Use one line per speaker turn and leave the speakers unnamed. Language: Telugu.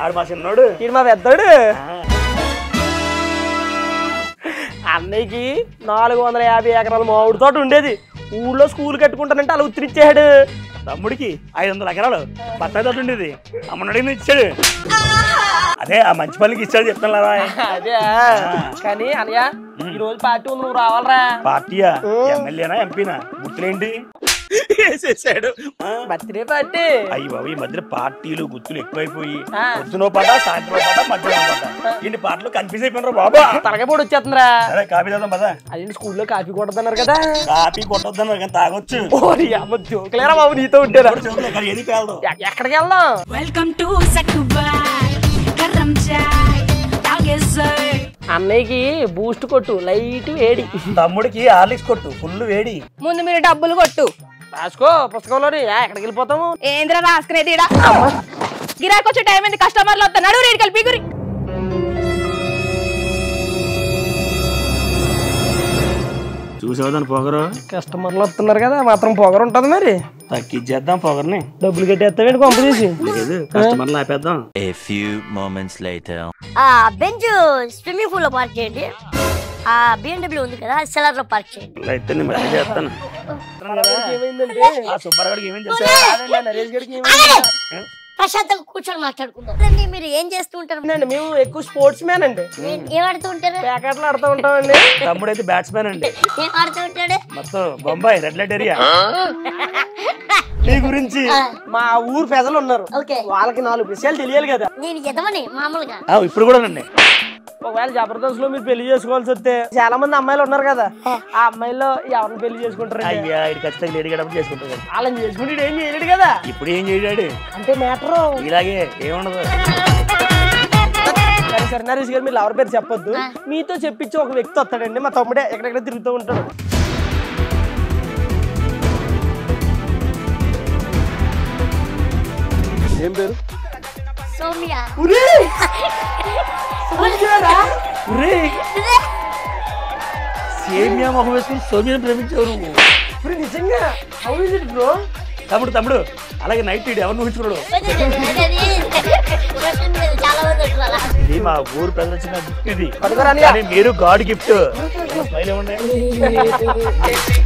ఆడు మా చిన్నోడు
ఈడు మా పెద్దోడు
ఆ,
అన్నయ్యకి నాలుగు వందల యాభై ఎకరాల మామిడి తోట ఉండేది ఊళ్ళో స్కూల్ కట్టుకుంటానంటే అలా ఉత్తరిచ్చాడు
తమ్ముడికి ఐదు వందల ఎకరాలు బత్తాయి తోట ఉండేది అమ్మనుడిని ఇచ్చాడు అదే ఆ మంచి పల్లికి ఇచ్చాడు చెప్తాను రా
అదే కానీ అనయ్య ఈ రోజు పార్టీ ఉంది నువ్వు రావాలరా
పార్టీయా ఎమ్మెల్యేనా ఎంపీనా గుర్తులేంటి వేసేసాడు ఆ,
బర్త్డే పార్టీ
అయ్యి బాబు ఈ మధ్య పార్టీలు గుర్తులు ఎక్కువైపోయి
ఆ.
పొద్దునో పాట సాయంత్రం పాట మధ్యాహ్నం పాట ఇన్ని పాటలు కన్ఫ్యూజ్ అయిపోయినారు బాబా
తలకాయ పొడి వచ్చేస్తుందిరా
సరే కాపీ చేద్దాం పదా
అది స్కూల్లో కాఫీ కొట్టదన్నారు కదా
కాపీ కొట్టొద్దన్నారు కానీ తాగొచ్చు
ఓరి అమ్మ జోకులేరా బాబు నీతో ఉంటారా
ఇప్పుడు చూడలే, కానీ ఏది పేలదు
ఎ- ఎక్కడికి వెళ్దాం
Welcome to Sakubai, Karam Chai, Dagezai.
అన్నయ్యకి బూస్ట్ కొట్టు లైట్ వేడి
తమ్ముడికి హార్లిక్స్ కొట్టు ఫుల్ వేడి
ముందు మీరు డబ్బులు కొట్టు
రాసుకో పుస్తకంలోని ఏ, ఎక్కడికి వెళ్ళిపోతాము
ఏంద్ర రాసుకునేది ఈడ గిరాకి వచ్చే టైం ఏంది కస్టమర్లు వస్తున్నాడు రేడు కలిపి గురి
చూసేవాదాన్ని పొగరు
కస్టమర్లు వస్తున్నారు కదా మాత్రం పొగరు ఉంటుంది మరి
తగ్గించేద్దాం పొగర్ని
డబ్బులు కట్టేస్తావేంటి పంపు తీసి
లేదు కస్టమర్లు ఆపేద్దాం
A few moments later.
ఆ బెంచ్ స్విమ్మింగ్ పూల్ లో పార్క్ చేయండి ఆ బిఎండబ్ల్యూ ఉంది కదా సెలర్ లో పార్క్ చేయండి
అయితే నేను మళ్ళీ చేస్తాను
ఏమైందంటే
ఆ సుబ్బారావుడికి ఏమేం చేశారు
అదే నరేష్ గారికి ఏమైంది?
ప్రశాంతంగా కూర్చొని మాట్లాడుకుందాం అదండి, మీరు ఏం చేస్తూ ఉంటారు
అండి మేము ఎక్కువ స్పోర్ట్స్ మ్యాన్ అండి
ఏ- ఏం ఆడుతూ ఉంటారు
ప్యాకెట్లు ఆడుతూ ఉంటామండి
తమ్ముడు అయితే బ్యాట్స్మెన్ అండి
ఏం ఆడుతూ ఉంటాడు
మొత్తం బొంబాయి రెడ్ లైట్ ఏరియా నీ గురించి
మా ఊరు పెదలు ఉన్నారు
ఓకే
వాళ్ళకి నాలుగు విషయాలు తెలియాలి కదా
నేను ఎదవని మామూలుగా
ఆ, ఇప్పుడు కూడా నండి
ఒకవేళ జబర్దస్త్ లో మీరు పెళ్లి చేసుకోవాల్సి వస్తే చాలా మంది అమ్మాయిలు ఉన్నారు కదా ఆ అమ్మాయిలో ఎవరిని పెళ్లి చేసుకుంటారు
అయ్యా ఇది ఖచ్చితంగా లేడీ గడప చేసుకుంటాడు
వాళ్ళని చేసుకుంటే ఈడు ఏం చేయలేడు కదా
ఇప్పుడు ఏం చేయడాడు
అంటే మ్యాటర్
ఇలాగే ఏముండదు
సరే సరే నరేష్ గారు మీరు ఎవరి పేరు చెప్పొద్దు మీతో చెప్పించి ఒక వ్యక్తి వస్తాడండి మా తమ్ముడే ఎక్కడెక్కడ తిరుగుతూ ఉంటాడు ఏం పేరు
సౌమ్య
సేమియా మొహం వేసుకుని సోమియాని ప్రేమించావు నువ్వు
ఇప్పుడు నిజంగా హౌ ఇస్ ఇట్ బ్రో
తమ్ముడు తమ్ముడు అలాగే నైట్ ఇడు ఎవరిని ఊహించుకున్నాడు
చాలా మంది ఉంటారు
ఇది మా ఊరు ప్రజలు వచ్చిన గిఫ్ట్ ఇది
పట్టుకోరా అన్నయ్య.
కానీ మీరు గాడ్ గిఫ్ట్ స్మైల్ ఇవ్వండి